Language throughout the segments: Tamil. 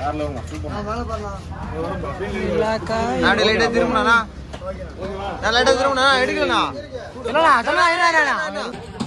அப்படி லைட்டா திரும்பினா நான் லைட்டா திரும்பினா எடுக்கலண்ணா இல்லண்ணா அதெல்லாம் இல்லண்ணா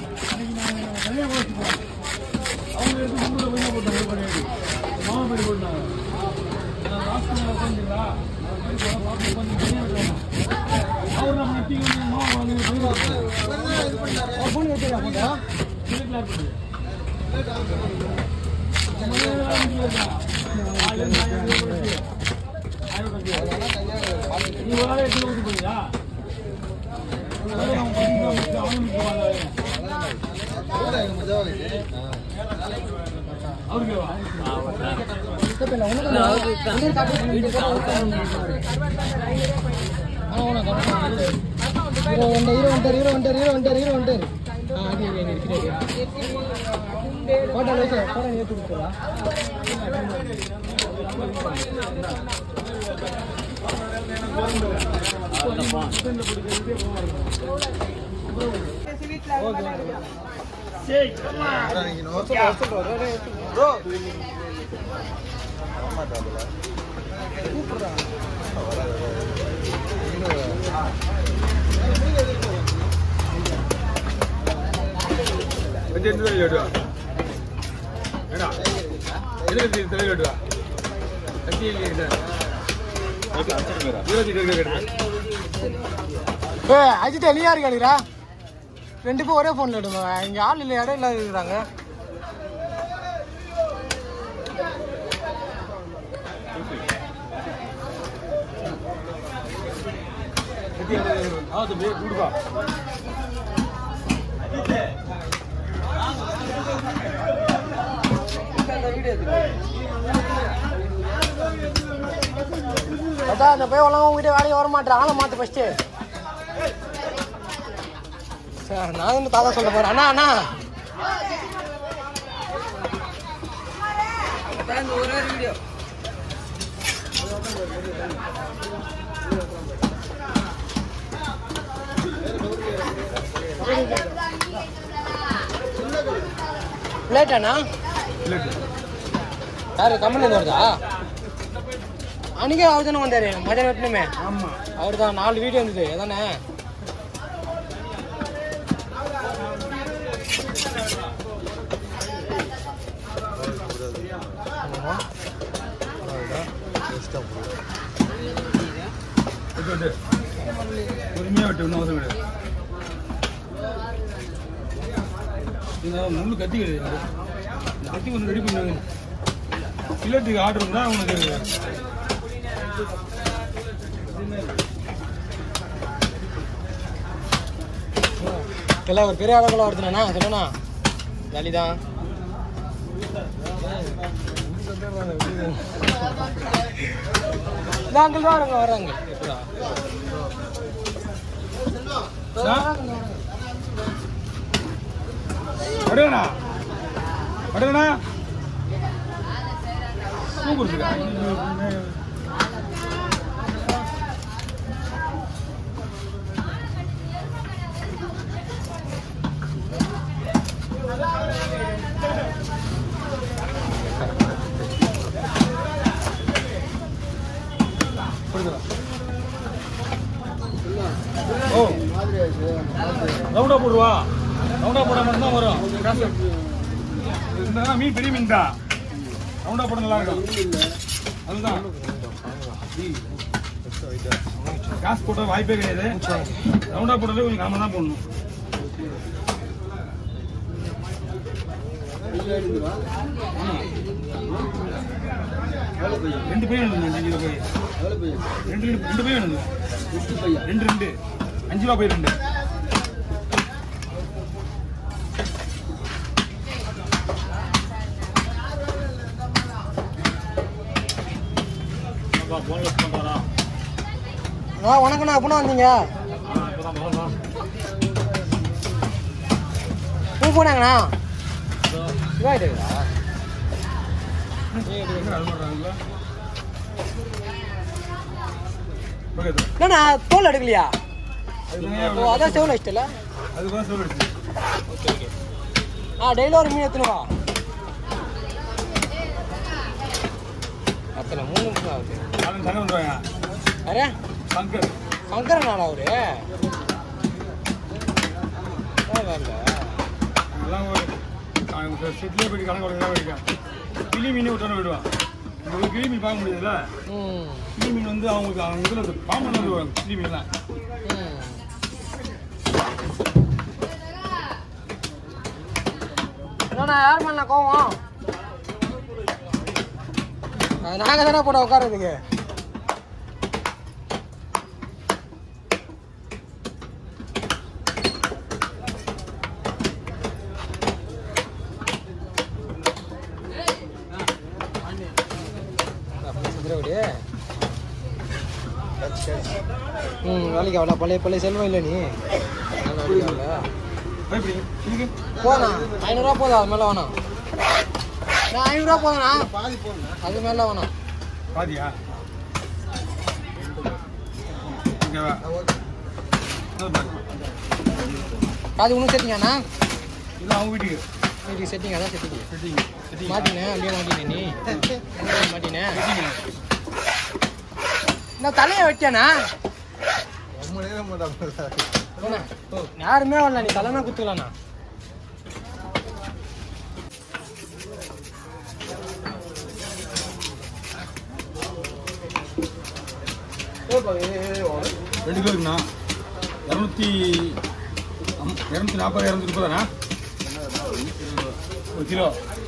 ஹீரோ வந்துட்டார் ஹீரோ வந்துட்டார் ஹீரோ வந்துட்டார் ஹீரோ வந்துட்டார் ஹீரோ வந்துட்டார் ஆ அது இங்க இருக்கிறது போட்டோ லைட் போட்டோ ஏற்றி கொடுத்துடா ப்ரோ ஏ அஜித் எலியா இருக்கானுடா ரெண்டு பேரும் ஒரே ஃபோனில் எடுங்க இங்கே ஆள் இல்லை இடம் இல்லாத இருக்கிறாங்க அதான் அந்த போய் ஒழுங்கா உங்ககிட்ட வேலையை வர மாட்டேன் ஆளை மாற்று ஃபஸ்ட்டு சார் நான் வந்து தாத்தா சொல்ல போறேன் அண்ணா அண்ணா லேட்டாண்ணா யாரு கம்பெனி வருதா அன்னைக்கே அவர் தானே வந்தாரு மதியானம் வெட்டணுமே ஆமா அவர் தான் நாலு வீடியோ இருந்தது அதானே ஆமா. பொறுமையா விட்டு ஒன்றும் அவசரம் கிடையாது இந்த முள்ளு கத்தி கிடையாது இந்த கத்தி கொஞ்சம் ரெடி பண்ணுவாங்க பில்லட்டுக்கு ஆர்டர் இருந்தால் உனக்கு எல்லாம் ஒரு பெரிய அளவில் வருதுண்ணா சொல்லணா ஜாலி தான் அங்கிள் தான் வராங்க வராங்க எப்படா படுங்கண்ணா படுங்கண்ணா சூப்பர் இருக்கா ஓ ரவுண்டா போடுவா ரவுண்டா போடாம இருந்தா வரும் காசு இருந்தா மீன் பெரிய மீன் தான் ரவுண்டா போட நல்லா இருக்கும் அதுதான் காசு போட்ட வாய்ப்பே கிடையாது ரவுண்டா போடுறது கொஞ்சம் கம்மி தான் போடணும் ஆமா. ரெண்டு பையன் வேணும் அஞ்சு கிலோ போய் ரெண்டு ரெண்டு ரெண்டு பையன் வேணும் ரெண்டு ரெண்டு அஞ்சு ரூபா போய் ரெண்டு ஆ வணக்கண்ணா எப்படிண்ணா வந்தீங்க பூ போனாங்கண்ணா இதாகிட்டுங்களா என்னண்ணா தோல் எடுக்கலையா ஓ அதான் செவல் வச்சிட்டல அதுதான் சொல்லிடுச்சு ஓகே ஓகே ஆ டெய்லி ஒரு மீன் எடுத்துன்னு வா ஆச்சுல மூணு நிமிஷம் ஆகுது நாலு சங்கம் வந்துருவாங்க அரே சங்கர் சங்கர நாடா அவரு அதான் வரல எல்லாம் ஒரு செட்லேயே போயிட்டு கணக்கு உடனே போயிருக்கேன் கிளி மீன் விட்டோன்னு விடுவான் உங்களுக்கு கிளி மீன் பார்க்க முடியாதுல்ல ம் கிளி மீன் வந்து அவங்களுக்கு அவங்க இதில் பாம்பு வந்து கிளி மீன்லாம் ம் என்னண்ணா யார் மேல கோவம் அது நாங்க தானே போட உட்காரதுக்கு ம் வேலைக்கு அவ்வளோ பழைய பழைய செல்வம் இல்லை நீ அதனால வேலைக்கு ஆகல. எப்படி இதுக்கு போண்ணா ஐநூறுரூவா போதும் அது மேலே வேணாம் நான் ஐநூறுரூவா போதுண்ணா அது மேலே வேணாம் பாதியா ஓகேவா அது ஒன்றும் செட்டிங்கண்ணா இல்லை அவங்க வீட்டுக்கு வீட்டுக்கு செட்டிங் அதான் செட்டிங் செட்டிங் செட்டிங் மாட்டினேன் அப்படியே மாட்டினேன் நீ அப்படியே மாட்டினேன் செட்டிங் நான் தலையை வச்சேண்ணா போண்ணா. யாருமே வரல நீ தலைனா குத்துக்கலாண்ணா ரெண்டு கிலோ இருக்குண்ணா இரநூத்தி இரநூத்தி நாற்பது இரநூத்தி முப்பதாண்ணா ஒரு கிலோ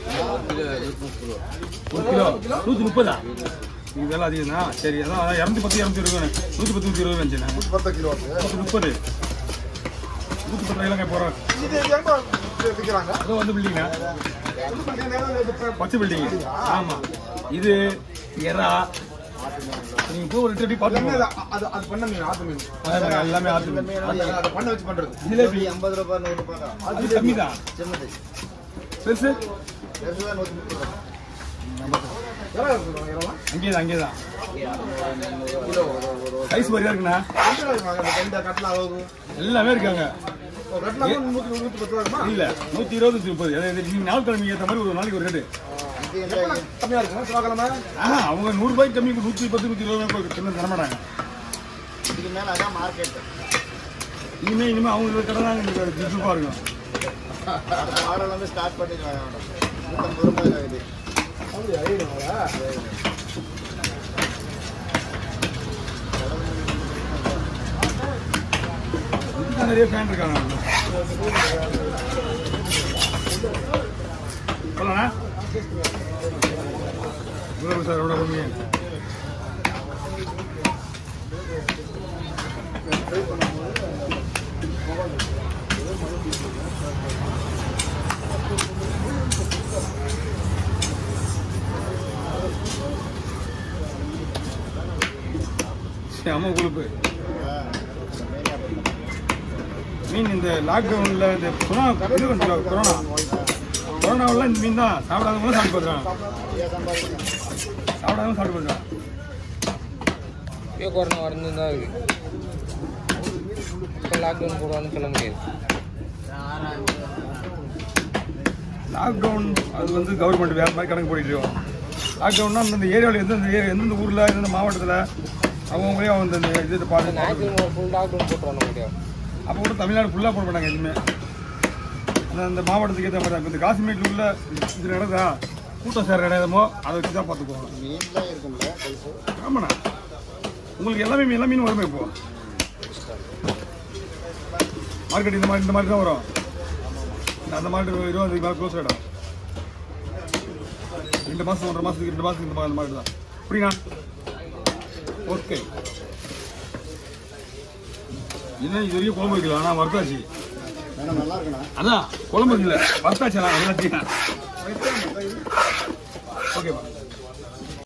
ஒரு கிலோ நூற்றி முப்பதா இது விலை அதிகம்ண்ணா சரி அதான் அதான் இரநூத்தி பத்து இரநூத்தி இருபது நூற்றி பத்து நூற்றி இருபது வந்துச்சுண்ணா பத்து கிலோ நூற்றி முப்பது நூற்றி பத்து ரூபாய்லாம் போகிறோம் இது எங்க விற்கிறாங்க அதுவும் வந்து பில்டிங்ண்ணா பச்சை பில்டிங் ஆமாம் இது எறா நீங்கள் போய் ஒரு ரெண்டு அடி பார்த்து அது அது பண்ண மீன் ஆத்து மீன் எல்லாமே ஆத்து மீன். அதை பண்ண வச்சு பண்றது ஜிலேபி ஐம்பது ரூபாய் நூறு ரூபாய் தான் அது கம்மி தான் சின்னது பெருசு பெருசுதான் நூற்றி முப்பது ரூபாய் எவ்வளோ இருக்குங்க இதெல்லாம் அங்கே தான் அங்கே தான் சைஸ் மாதிரியா இருக்குண்ணா எந்த வாங்க அந்த ரெண்டு கட்டில் அளவு எல்லாமே இருக்காங்க ஒரு கட்டில் நூற்றி நூற்றி பத்து ரூபா இருக்குமா இல்ல நூத்தி இருபது நூத்தி முப்பது அதாவது நீங்க நாள் கிழமை ஏற்ற மாதிரி ஒரு நாளைக்கு ஒரு ரேட்டு இது என்ன கம்மியாக இருக்குமா சிவக்கிழமை ஆஹா அவங்க நூறு ரூபாய்க்கு கம்மி நூத்தி பத்து நூத்தி இருபது ரூபாய் சின்ன தரமாட்டாங்க இதுக்கு மேலே அதான் மார்க்கெட் இனிமே இனிமே அவங்க கடை தான் எங்களுக்கு டிஃபா இருக்கும் அடுத்த ஆர்டர் எல்லாமே ஸ்டார்ட் பண்ணிடுவாங்க நூற்றம்பது ரூபாய் ஆகுது இதுக்கு நிறைய ஃபேன் இருக்காங்க சொல்லண்ணா இவ்வளவு சார் எவ்வளோ கம்மி செம கொழுப்பு மீன் இந்த லாக்டவுனில் இந்த கொரோனா இது வந்துச்சு, கொரோனா கொரோனாவெல்லாம் இந்த மீன் தான் சாப்பிடாதவங்களும் சாப்பிட்டு பார்க்குறாங்க சாப்பிடாதவங்க சாப்பிட்டு பார்க்குறாங்க இப்பயே கொரோனா வரணும் தான் இருக்கு இப்போ லாக்டவுன் போடுவான்னு சொல்ல முடியாது லாக்டவுன் அது வந்து கவர்மெண்ட் வேறு மாதிரி கணக்கு போட்டுட்டு இருக்கோம் லாக்டவுன்னா அந்தந்த ஏரியாவில் எந்தெந்த ஏரியா எந்தெந்த ஊரில் எந்தெந்த மாவட்டத்தில் அவங்கவுங்களே அந்த இது பார்த்து ஞாயிற்றுக்கிழமை ஃபுல் லாக்டவுன் போட்டுருவாங்க முடியும் அப்போ கூட தமிழ்நாடு ஃபுல்லாக போட மாட்டாங்க எதுவுமே அந்த அந்த மாவட்டத்துக்கு ஏற்ற மாதிரி இந்த காசிமேட்டில் உள்ள இது நடந்தா கூட்டம் சேர இடமோ அதை வச்சு தான் பார்த்துக்குவோம் மீன்லாம் இருக்கும்ல பைசு ஆமாண்ணா உங்களுக்கு எல்லாமே மீன் எல்லா மீனும் வருமே இப்போ மார்க்கெட் இந்த மாதிரி இந்த மாதிரி தான் வரும் இந்த அந்த மாதிரி இருபது மேலே க்ளோஸ் ஆகிடும் ரெண்டு மாதம் ஒன்றரை மாதத்துக்கு ரெண்டு மாதத்துக்கு இந்த மாதிரி அந்த மாதிரி தான் புரியுங்க ஓகே என்ன இது வரைக்கும் குழம்பு வைக்கல ஆனால் வறுத்தாச்சு வேணா நல்லா இருக்குண்ணா அதான் குழம்பு இல்லை வறுத்தாச்சு நான் எல்லாத்தையும் ஓகேப்பா